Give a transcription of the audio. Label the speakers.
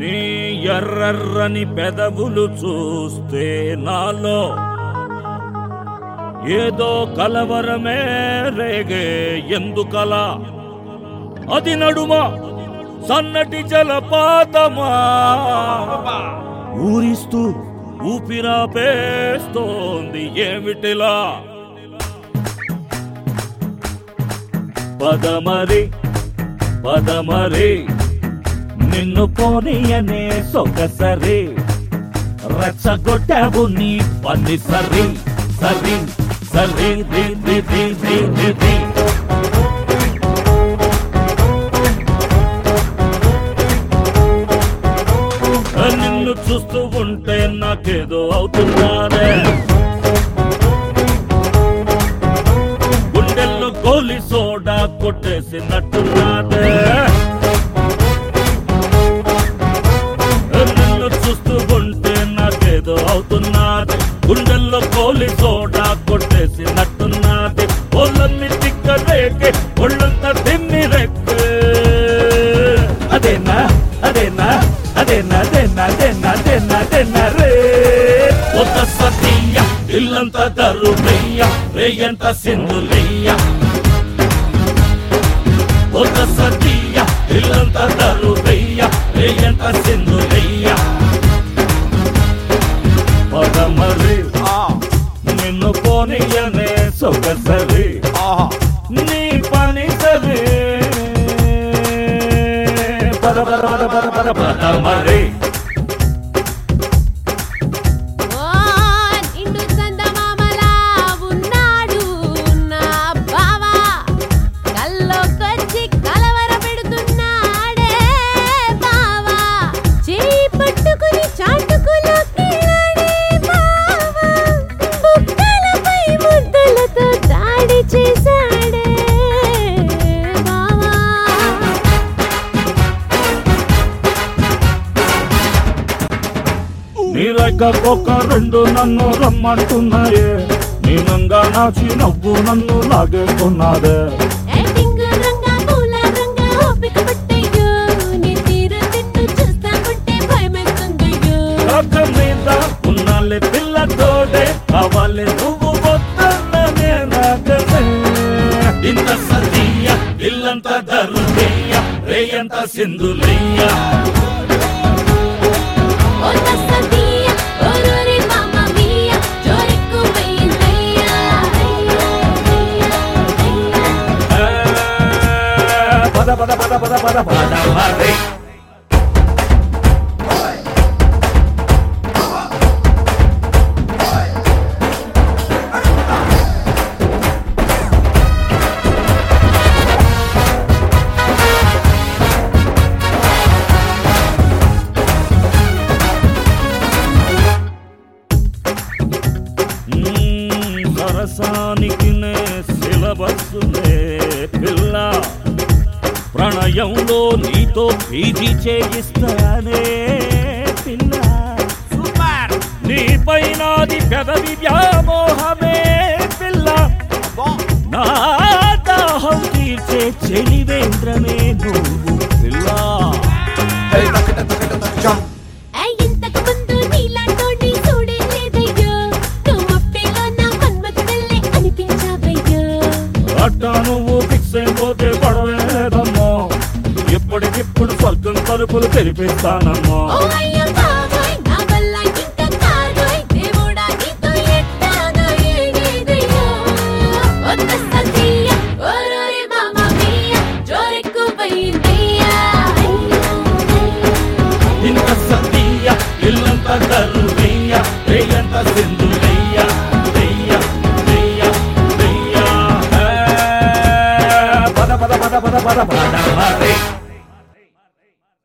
Speaker 1: నీ ఎర్రర్రని పెదవులు చూస్తే నాలో ఏదో కలవరమే రేగే ఎందుకలా అది నడుమ సన్నటి జలపాతమా ఊరిస్తూ ఊపిరాపేస్తోంది ఏమిటిలా పదమరి పదమరి నిన్ను పోనీయనే సొగసరి రెచ్చగొట్టావు నీ పని సరి సరి సరి రి రి రి రి రి రి. నిన్ను చూస్తూ ఉంటే నాకేదో అవుతున్నానే గుండెల్లో గోలి సోడా కొట్టేసినట్టున్నాదే నిన్ను చూస్తూ ఉంటే నాకేదో అవుతున్నది గుండెల్లో కోలి సోడా కొట్టేసినట్టున్నది ఒళ్ళన్ని తిక్కరేకే ఒళ్ళంతా తిమ్మి రెక్కే అదేనా అదేనా అదేనా అదేనా అదేనా అదేనా అదేనా రే ఒక సతీయ ఇల్లంతా దరుమయ్య రేయంత సింధులయ్య ఒక సతీయ ఇల్లంతా దరుమయ్య రేయంత సింధులయ్య పదమరి నిన్ను పోనీయనే సొగసరి నీ పని సరి పద పద పద పద పద పదమరి
Speaker 2: ఓ నిండు చందమామలా ఉన్నాడు నా బావా కల్లోకొచ్చి కలవర పెడుతున్నాడే బావా చేయి పట్టుకుని చాటుకులోకెళ్ళాడే బావా బుగ్గలపై ముద్దలతో దాడి చేశాడే బావా
Speaker 1: నీలకొక రెండు నన్ను రమ్మంటున్నాయే నీనంగా నాచి నవ్వు నన్ను లాగేస్తున్నదే
Speaker 2: యాక్టింగ్ రంగా పూల రంగా ఓపిక పట్టయ్యో నీ తీరు తిట్టు చూస్తామంటే భయమేస్తుందయ్యో
Speaker 1: కాక మీద ఉన్నాలే పిల్ల తోడే కావాలి నువ్వు వద్దన్ననే నాకనే ఇంత సతీయ ఇల్లంత దరుదయ్య రేయంత సింధులయ్య
Speaker 2: ఓ తస్సదీయ ఓరోరి మామ మియా జోరెక్కు పోయిందయ్యా
Speaker 1: పద పద పద పద పద పద మరి మ్మ్, సరసానికి నే సిలబస్సులే పిల్ల ప్రణయంలో నీతో పీజీ చేయిస్తానే పిల్ల
Speaker 3: సూపర్
Speaker 1: నీ పైనాది పెదవి వ్యామోహమే పిల్ల నా దాహం తీర్చే చెలివేంద్రమే నువ్వు పిల్ల
Speaker 2: ఐ ఇంతకు ముందు నీలాంటోని చూడే లేదయ్యో నువ్వు అప్పేలో నా మన్మథ వెళ్ళే అనిపించావయ్యో
Speaker 1: అట్టా నువ్వు ఫిక్స్ అయిపోతే పడవేదమ్మో ఇప్పటికిప్పుడు స్వర్గం తలుపులు తెరిపిస్తానమ్మో
Speaker 2: ఓ అయ్యో బాబోయ్ నా వల్ల ఇంకా కాదోయ్ దేవుడా నీతో ఎట్టాగా ఏడేదయ్యో ఓ తస్సదీయ ఓరోరి మామ మియా జోరెక్కు పోయిందయ్యా
Speaker 1: ఇంత సతీయ ఇల్లంత కరువయ్య రేయంత సింధులయ్య దెయ్య దెయ్య దెయ్య పద పద పద పద పద పద